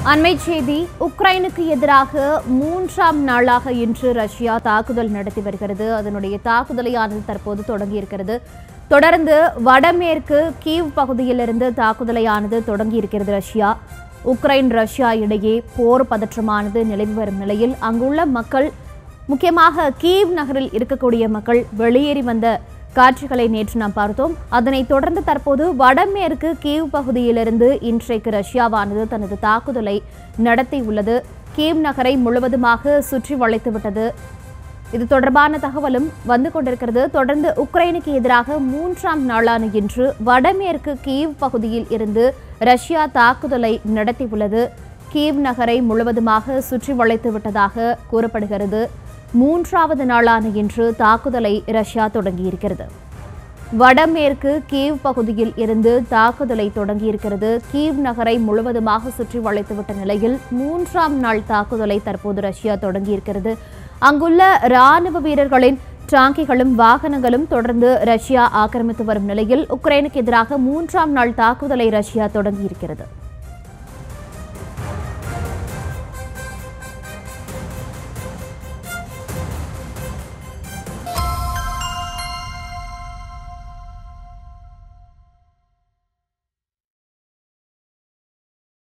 அண்மை செய்தி உக்ரைனுக்கு எதிராக மூன்றாம் நாளாக இன்று ரஷ்யா தாக்குதல் நடத்தி வருகிறது அதனுடைய தாக்குதலையானது தற்போது தொடங்கியிருக்கிறது தொடர்ந்து வடமேற்கு கீவ் பகுதியிலிருந்து தாக்குதலையானது தொடங்கியிருக்கிறது ரஷ்யா உக்ரைன் ரஷ்யா இடையே போர் பதற்றமானது நிலவி வரும் நிலையில் அங்குள்ள மக்கள் முக்கியமாக கீவ் நகரில் இருக்கக்கூடிய மக்கள் வெளியேறி வந்த காட்சிகளை நேற்று நாம் பார்த்தோம் அதனைத் தொடர்ந்து தற்போது வடமேற்கு கீவ் பகுதியிலிருந்து இன்றைக்கு ரஷ்யாவானது தனது தாக்குதலை நடத்தியுள்ளது கீவ் நகரை முழுவதுமாக சுற்றி வளைத்துவிட்டது இது தொடர்பான தகவலும் வந்து கொண்டிருக்கிறது தொடர்ந்து உக்ரைனுக்கு எதிராக மூன்றாம் நாளான இன்று வடமேற்கு கீவ் பகுதியில் இருந்து ரஷ்யா தாக்குதலை நடத்தியுள்ளது கீவ் நகரை முழுவதுமாக சுற்றி வளைத்து விட்டதாக கூறப்படுகிறது மூன்றாவது நாளான இன்று தாக்குதலை ரஷ்யா தொடங்கியிருக்கிறது வடமேற்கு கீவ் பகுதியில் இருந்து தாக்குதலை தொடங்கியிருக்கிறது கீவ் நகரை முழுவதுமாக சுற்றி வளைத்துவிட்ட நிலையில் மூன்றாம் நாள் தாக்குதலை தற்போது ரஷ்யா தொடங்கியிருக்கிறது அங்குள்ள ராணுவ வீரர்களின் டாங்கிகளும் வாகனங்களும் தொடர்ந்து ரஷ்யா ஆக்கிரமித்து வரும் நிலையில் உக்ரைனுக்கு எதிராக மூன்றாம் நாள் தாக்குதலை ரஷ்யா தொடங்கியிருக்கிறது